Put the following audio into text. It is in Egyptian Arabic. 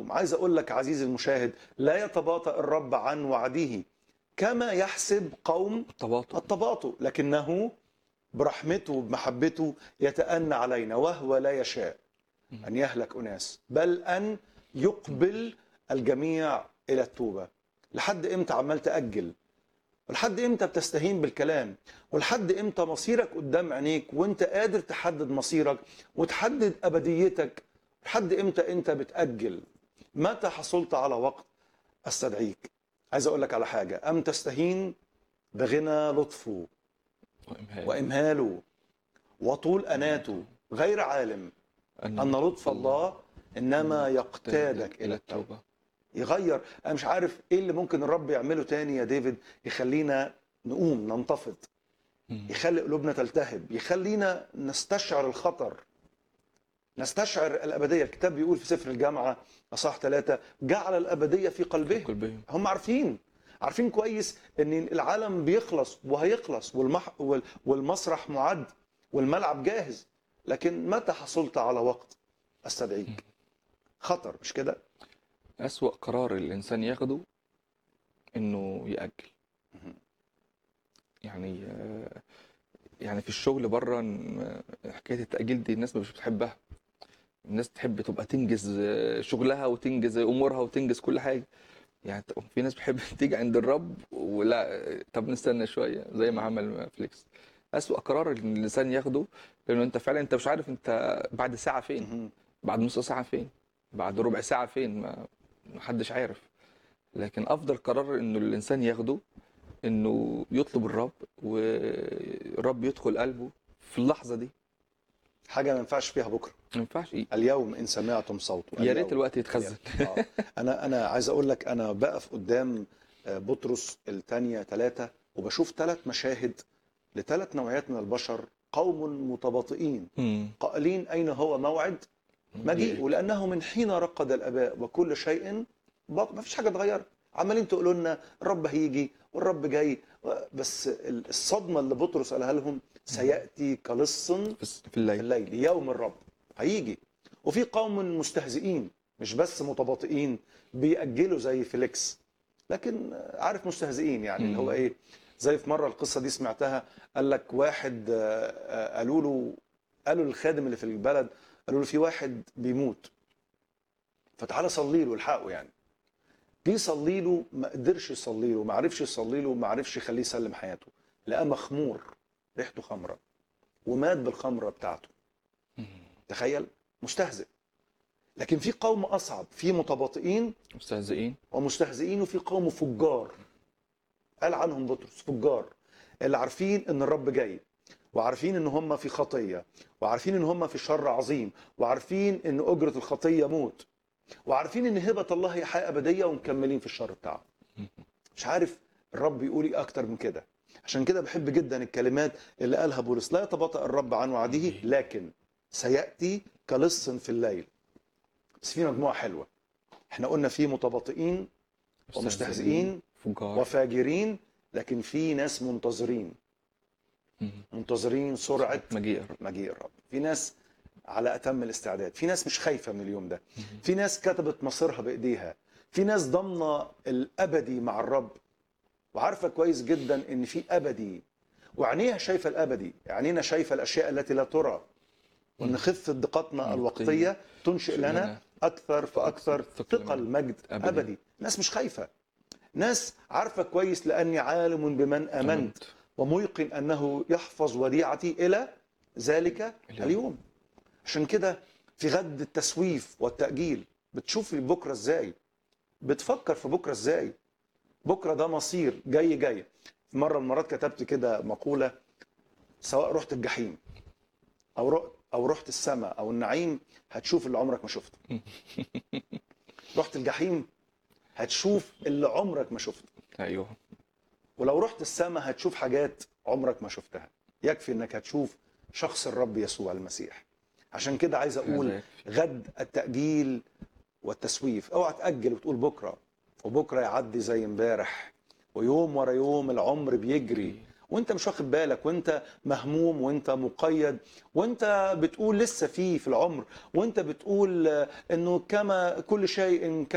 اليوم عايز اقول لك عزيزي المشاهد لا يتباطأ الرب عن وعده كما يحسب قوم التباطؤ التباطؤ لكنه برحمته وبمحبته يتأنى علينا وهو لا يشاء أن يهلك أناس بل أن يقبل الجميع إلى التوبة لحد إمتى عمال تأجل ولحد إمتى بتستهين بالكلام ولحد إمتى مصيرك قدام عينيك وإنت قادر تحدد مصيرك وتحدد أبديتك لحد إمتى أنت بتأجل متى حصلت على وقت أستدعيك عايز أقول لك على حاجة أم تستهين بغنى لطفه وإمهال وإمهاله وطول أناته غير عالم أن لطف الله إنما يقتادك إلى التوبة يغير أنا مش عارف إيه اللي ممكن الرب يعمله تاني يا ديفيد يخلينا نقوم ننتفض مم. يخلي قلوبنا تلتهب يخلينا نستشعر الخطر نستشعر الأبدية الكتاب بيقول في سفر الجامعة أصح ثلاثة جعل الأبدية في قلبهم كل بهم هم عارفين عارفين كويس ان العالم بيخلص وهيخلص والمح وال- والمسرح معد والملعب جاهز لكن متى حصلت على وقت استدعيك خطر مش كده أسوأ قرار الإنسان ياخده إنه يأجل مهم. يعني آه، يعني في الشغل بره ن- حكاية التأجيل دي الناس مش بتحبها الناس تحب تبقى تنجز آه، شغلها وتنجز أمورها وتنجز كل حاجة يعني ت- في ناس بتحب تيجي عند الرب ولا آه، طب نستنى شوية زي ما عمل فليكس أسوأ قرار إن الإنسان ياخده لأنه أنت فعلا أنت مش عارف أنت بعد ساعة فين مهم. بعد نص ساعة فين بعد ربع ساعة فين ما محدش عارف لكن أفضل قرار إنه الإنسان ياخده إنه يطلب الرب والرب يدخل قلبه في اللحظة دي حاجه ما ينفعش فيها بكره ما ينفعش إيه اليوم ان سمعتم صوته يا ريت اليوم. الوقت يتخزن آه. انا انا عايز اقول لك انا بقف قدام آه، بطرس الثانيه ثلاثه وبشوف ثلاث مشاهد لثلاث نوعيات من البشر قوم متباطئين مم. قائلين اين هو موعد مجيء ولانه من حين رقد الاباء وكل شيء باق ما فيش حاجه اتغيرت عمالين تقولوا لنا الرب هيجي والرب جاي و- بس ال- الصدمه اللي بطرس قالها لهم سياتي كلص في الس- في في الليل الليل يوم الرب هيجي وفي قوم مستهزئين مش بس متباطئين بيأجلوا زي فيليكس لكن عارف مستهزئين يعني اللي هو مم. ايه زي في مره القصه دي سمعتها قال لك واحد آه، آه، قالوا له قالوا للخادم اللي في البلد قالوا له في واحد بيموت فتعالى صلي له الحقه يعني جه يصلي له ما قدرش يصلي له ما عرفش يصلي له ما عرفش يخليه يسلم حياته لقاه مخمور ريحته خمره ومات بالخمره بتاعته مم. تخيل مستهزئ لكن في قوم اصعب في متباطئين مستهزئين ومستهزئين وفي قوم فجار قال عنهم بطرس فجار اللي عارفين ان الرب جاي وعارفين ان هم في خطيه وعارفين ان هم في شر عظيم وعارفين ان اجره الخطيه موت وعارفين ان هبه الله هي حياه ابديه ومكملين في الشر بتاعه مش عارف الرب يقول ايه اكتر من كده عشان كده بحب جدا الكلمات اللي قالها بولس لا يتباطأ الرب عن وعده لكن سياتي كلص في الليل بس في مجموعه حلوه احنا قلنا في متباطئين ومستهزئين فجار وفاجرين لكن في ناس منتظرين مم. منتظرين سرعه مجيء الرب مجيء الرب في ناس على اتم الاستعداد في ناس مش خايفه من اليوم ده في ناس كتبت مصيرها بايديها في ناس ضامنه الابدي مع الرب وعارفه كويس جدا ان في ابدي وعينيها شايفه الابدي عينينا شايفه الاشياء التي لا ترى وان خفه دقتنا الوقتيه تنشئ لنا اكثر فاكثر ثقل ثقل مجد مجد أبدي. ابدي ناس مش خايفه ناس عارفه كويس لاني عالم بمن امنت وميقن انه يحفظ وديعتي الى ذلك اليوم. اليوم عشان كده في غد التسويف والتاجيل بتشوف بكره ازاي بتفكر في بكره ازاي بكره ده مصير جاي جاي في مره من المرات كتبت كده مقوله سواء رحت الجحيم او رحت او رحت السماء او النعيم هتشوف اللي عمرك ما شفته رحت الجحيم هتشوف اللي عمرك ما شفته ايوه ولو رحت السماء هتشوف حاجات عمرك ما شفتها يكفي انك هتشوف شخص الرب يسوع المسيح عشان كده عايز اقول هذا يكفي. غد التأجيل والتسويف اوعى تأجل وتقول بكرة وبكرة يعدي زي امبارح ويوم ورا يوم العمر بيجري وانت مش واخد بالك وانت مهموم وانت مقيد وانت بتقول لسه في في العمر وانت بتقول آه، انه كما كل شيء